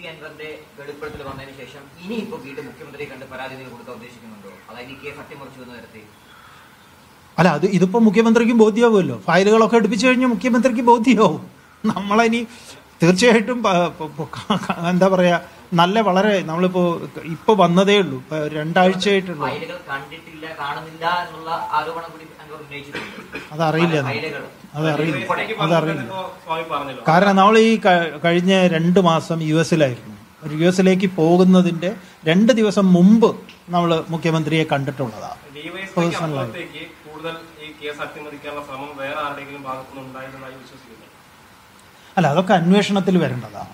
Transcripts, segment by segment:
P അൻവറിന്റെ വെളിപ്പെടുത്തൽ വന്നതിന് ശേഷം ഇനിയിപ്പോ വീണ്ടും മുഖ്യമന്ത്രിയെ കണ്ട് പരാതി കൊടുക്കാൻ ഉദ്ദേശിക്കുന്നുണ്ടോ അതായത് ഈ കേസ് അട്ടിമറിച്ചു എന്ന് തരത്തിൽ അല്ല അത് ഇതിപ്പോ മുഖ്യമന്ത്രിക്ക് ബോധ്യമാവുമല്ലോ ഫയലുകളൊക്കെ എടുപ്പിച്ചു കഴിഞ്ഞാൽ മുഖ്യമന്ത്രിക്ക് ബോധ്യമാവും നമ്മളതിനി തീർച്ചയായിട്ടും പ- പ- പ- ക- എന്താ പറയാ നല്ല വളരെ നമ്മളിപ്പോ ഇപ്പൊ വന്നതേ ഉള്ളൂ ഇപ്പൊ രണ്ടാഴ്ചയായിട്ടുള്ളൂ ഫയലുകൾ കണ്ടിട്ടില്ല കാണുന്നില്ല എന്നുള്ള ആരോപണം കൂടി അൻവർ ഉന്നയിച്ചിട്ടുണ്ട് അതറിയില്ല പല നമുക്ക്. ഫയലുകൾ അതറിയില്ല യുഎസിലേക്ക് അതറിയില്ല പറഞ്ഞിട്ടുണ്ടെന്ന് സ്വാമി പറഞ്ഞല്ലോ കാരണം നമ്മൾ ഈ ക- കഴിഞ്ഞ രണ്ട് മാസം യു എസിലായിരുന്നു ഒരു യു എസിലേക്ക് പോകുന്നതിന്റെ രണ്ട് ദിവസം മുമ്പ് നമ്മൾ മുഖ്യമന്ത്രിയെ കണ്ടിട്ടുള്ളതാണ് ഡിവൈഎസ്പിക്ക് Personal ആയി. അപ്പുറത്തേക്ക് കൂടുതൽ ഈ കേസ് അട്ടിമറിക്കാനുള്ള ശ്രമം വേറെ ആരുടെയെങ്കിലും ഭാഗത്തുനിന്ന് ഉണ്ടായിരുന്നതായി വിശ്വസിക്കുന്നു അല്ല അതൊക്കെ അന്വേഷണത്തിൽ വരേണ്ടതാണ്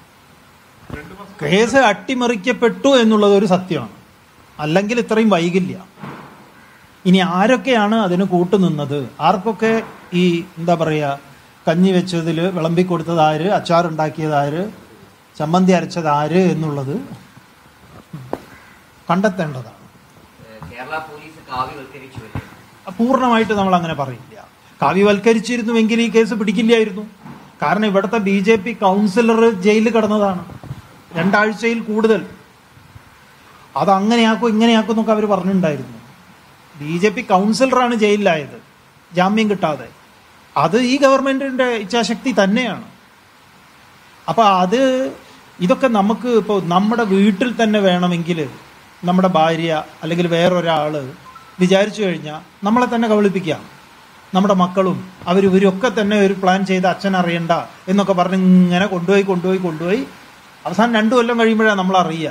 കേസ് അട്ടിമറിക്കപ്പെട്ടു എന്നുള്ളത് ഒരു സത്യമാണ് അല്ലെങ്കിൽ ഇത്രയും വൈകില്ല ഇനി ആരൊക്കെയാണ് അതിന് കൂട്ടുനിന്നത് ആർക്കൊക്കെ ഈ എന്താ പറയുക കഞ്ഞി വെച്ചതിൽ വിളമ്പി കൊടുത്തത് ആര് അച്ചാറുണ്ടാക്കിയത് ആര് ചമ്മന്തി അരച്ചത് ആര് എന്നുള്ളത് കണ്ടെത്തേണ്ടതാണ് ഏഹ് കേരള പോലീസ് കാവ്യവൽക്കരിച്ചു അല്ലേ പൂർണ്ണമായിട്ട് നമ്മൾ അങ്ങനെ പറയില്ല കാവ്യവൽക്കരിച്ചിരുന്നുവെങ്കിൽ ഈ കേസ് പിടിക്കില്ലായിരുന്നു കാരണം ഇവിടുത്തെ ബി ജെ പി കൗൺസിലർ ജയിലിൽ കിടന്നതാണ് രണ്ടാഴ്ചയിൽ കൂടുതൽ അത് അങ്ങനെയാക്കും ഇങ്ങനെയാക്കും എന്നൊക്കെ അവർ പറഞ്ഞിട്ടുണ്ടായിരുന്നു ബി ജെ പി കൗൺസിലറാണ് ജയിലിലായത് ജാമ്യം കിട്ടാതെ അത് ഈ ഗവൺമെന്റിന്റെ ഇച്ഛാശക്തി തന്നെയാണ് അപ്പൊ അത് ഇതൊക്കെ നമുക്ക് ഇപ്പോൾ നമ്മുടെ വീട്ടിൽ തന്നെ വേണമെങ്കിൽ നമ്മുടെ ഭാര്യ അല്ലെങ്കിൽ വേറൊരാള് വിചാരിച്ചു കഴിഞ്ഞാൽ നമ്മളെ തന്നെ കബളിപ്പിക്കാം നമ്മുടെ മക്കളും അവർ ഇവരൊക്കെ തന്നെ ഒരു പ്ലാൻ ചെയ്ത് അച്ഛൻ അറിയണ്ട എന്നൊക്കെ പറഞ്ഞ് ഇങ്ങനെ കൊണ്ടുപോയി കൊണ്ടുപോയി കൊണ്ടുപോയി അവസാനം രണ്ടു കൊല്ലം കഴിയുമ്പോഴാണ് നമ്മൾ അറിയുക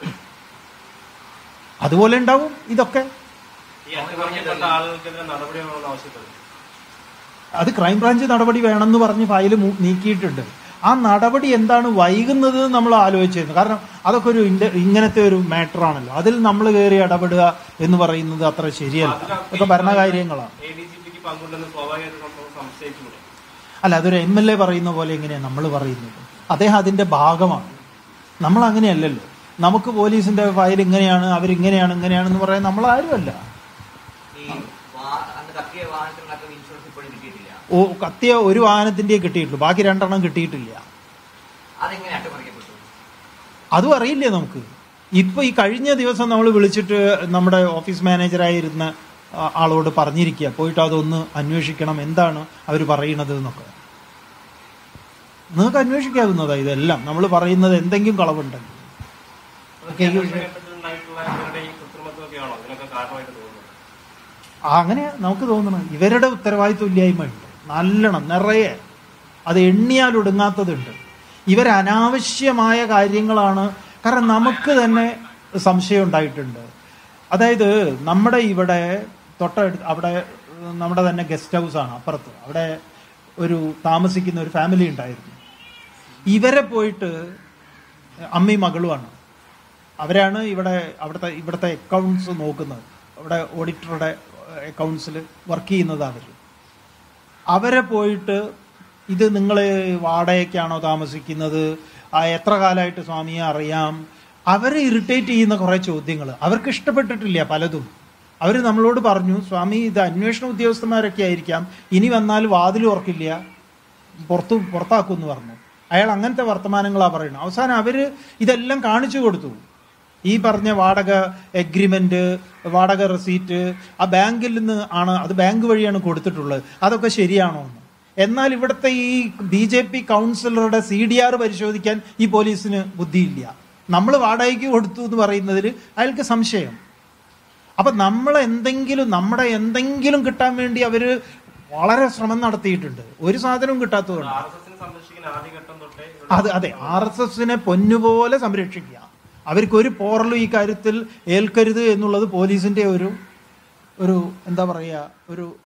അതുപോലെ ഉണ്ടാവും ഇതൊക്കെ ഈ അട്ടിമറിക്കപ്പെട്ട ആളുകൾക്കെതിരെ നടപടി വേണമെന്ന് ആവശ്യപ്പെടുന്നു അത് ക്രൈംബ്രാഞ്ച് നടപടി വേണമെന്ന് പറഞ്ഞ് ഫയൽ നീക്കിയിട്ടുണ്ട് ആ നടപടി എന്താണ് വൈകുന്നത് എന്ന് നമ്മൾ ആലോചിച്ചിരുന്നു കാരണം അതൊക്കെ ഒരു ഇൻഡ- ഇങ്ങനത്തെ ഒരു മാറ്റർ ആണല്ലോ അതിൽ നമ്മൾ കയറി ഇടപെടുക എന്ന് പറയുന്നത് അത്ര ശരിയല്ല ഇതൊക്കെ ഭരണകാര്യങ്ങളാണ് എ ഡി ജി പിക്ക് പങ്കുണ്ടെന്ന് സ്വാഭാവികമായിട്ട് നമ്മൾ സംശയിച്ചുകൂടെ അല്ല അതൊരു എം എൽ എ പറയുന്ന പോലെ എങ്ങനെയാണ് നമ്മൾ പറയുന്നത് അദ്ദേഹം അതിന്റെ ഭാഗമാണ് നമ്മൾ അങ്ങനെയല്ലല്ലോ നമുക്ക് പോലീസിന്റെ ഫയൽ ഇങ്ങനെയാണ് അവരിങ്ങനെയാണ് ഇങ്ങനെയാണെന്ന് പറയാൻ നമ്മൾ ആരുമല്ല ഈ വാ- അന്ന് കത്തിയ വാഹനത്തിനൊക്കെ ഇൻഷുറൻസ് ഇപ്പോഴും കിട്ടിയിട്ടില്ല ഓ കത്തിയ ഒരു വാഹനത്തിന്റെ കിട്ടിയിട്ടുള്ളൂ ബാക്കി രണ്ടെണ്ണം കിട്ടിയിട്ടില്ല അതെങ്ങനെ അട്ടിമറിക്കപ്പെട്ടു അതും അറിയില്ലേ നമുക്ക് ഇപ്പൊ ഈ കഴിഞ്ഞ ദിവസം നമ്മൾ വിളിച്ചിട്ട് നമ്മുടെ ഓഫീസ് മാനേജറായിരുന്ന ആ- ആളോട് പറഞ്ഞിരിക്കുക പോയിട്ട് അതൊന്ന് അന്വേഷിക്കണം എന്താണ് അവർ പറയുന്നത് എന്നൊക്കെ നിങ്ങൾക്ക് അന്വേഷിക്കാവുന്നതാ ഇതെല്ലാം നമ്മൾ പറയുന്നത് എന്തെങ്കിലും കളവുണ്ടെങ്കിൽ അതൊക്കെ അന്വേഷണഘട്ടത്തിലുണ്ടായിട്ടുള്ള ഇവരുടെ ഈ കൃത്രിമത്വമൊക്കെയാണോ ഇതിനൊക്കെ കാരണമായിട്ട് തോന്നുന്നത് ആ, അങ്ങനെ നമുക്ക് തോന്നണം ഇവരുടെ ഉത്തരവാദിത്വ ഇല്ലായ്മയുണ്ട് നല്ലോണം നിറയെ അത് എണ്ണിയാൽ ഒടുങ്ങാത്തതുണ്ട് ഇവരനാവശ്യമായ കാര്യങ്ങളാണ് കാരണം നമുക്ക് തന്നെ സംശയം ഉണ്ടായിട്ടുണ്ട് അതായത് നമ്മുടെ ഇവിടെ തൊട്ടടുത്ത് അവിടെ നമ്മുടെ തന്നെ ഗസ്റ്റ് ഹൗസ് ആണ് അപ്പുറത്ത് അവിടെ ഒരു താമസിക്കുന്ന ഒരു ഫാമിലി ഉണ്ടായിരുന്നു ഇവരെ പോയിട്ട് അമ്മയും മകളുമാണ് അവരാണ് ഇവിടെ അവിടുത്തെ ഇവിടുത്തെ അക്കൗണ്ട്സ് നോക്കുന്നത് അവിടെ ഓഡിറ്ററുടെ അക്കൗണ്ട്സിൽ വർക്ക് ചെയ്യുന്നത് അവർ അവരെ പോയിട്ട് ഇത് നിങ്ങൾ വാടകയ്ക്കാണോ താമസിക്കുന്നത് ആ എത്ര കാലമായിട്ട് സ്വാമിയെ അറിയാം അവരെ ഇറിറ്റേറ്റ് ചെയ്യുന്ന കുറേ ചോദ്യങ്ങൾ അവർക്ക് ഇഷ്ടപ്പെട്ടിട്ടില്ല പലതും അവർ നമ്മളോട് പറഞ്ഞു സ്വാമി ഇത് അന്വേഷണ ഉദ്യോഗസ്ഥന്മാരൊക്കെ ആയിരിക്കാം ഇനി വന്നാൽ വാതിൽ ഉറക്കില്ല പുറത്തു പുറത്താക്കും എന്ന് പറഞ്ഞു അയാൾ അങ്ങനത്തെ വർത്തമാനങ്ങളാണ് പറയുന്നത് അവസാനം അവര് ഇതെല്ലാം കാണിച്ചു കൊടുത്തു ഈ പറഞ്ഞ വാടക എഗ്രിമെന്റ് വാടക റെസീറ്റ് ആ ബാങ്കിൽ നിന്ന് ആണ് അത് ബാങ്ക് വഴിയാണ് കൊടുത്തിട്ടുള്ളത് അതൊക്കെ ശരിയാണോ എന്ന് എന്നാൽ ഇവിടുത്തെ ഈ ബി ജെ പി കൗൺസിലറുടെ സി ഡി ആർ പരിശോധിക്കാൻ ഈ പോലീസിന് ബുദ്ധിയില്ല നമ്മൾ വാടകയ്ക്ക് കൊടുത്തു എന്ന് പറയുന്നതിൽ അയാൾക്ക് സംശയം അപ്പൊ നമ്മൾ എന്തെങ്കിലും നമ്മുടെ എന്തെങ്കിലും കിട്ടാൻ വേണ്ടി അവര് വളരെ ശ്രമം നടത്തിയിട്ടുണ്ട് ഒരു സാധനവും കിട്ടാത്തതുകൊണ്ട് ആർ എസ് എസിനെ സംരക്ഷിക്കുന്ന ആദ്യഘട്ടം തൊട്ടേ ഇവിടെ അതെ അതെ ആർ എസ് എസിനെ പൊന്നുപോലെ സംരക്ഷിക്കുക അവർക്ക് ഒരു പോറലും ഈ കാര്യത്തിൽ ഏൽക്കരുത് എന്നുള്ളത് പോലീസിന്റെ ഒരു ഒരു എന്താ പറയുക ഒരു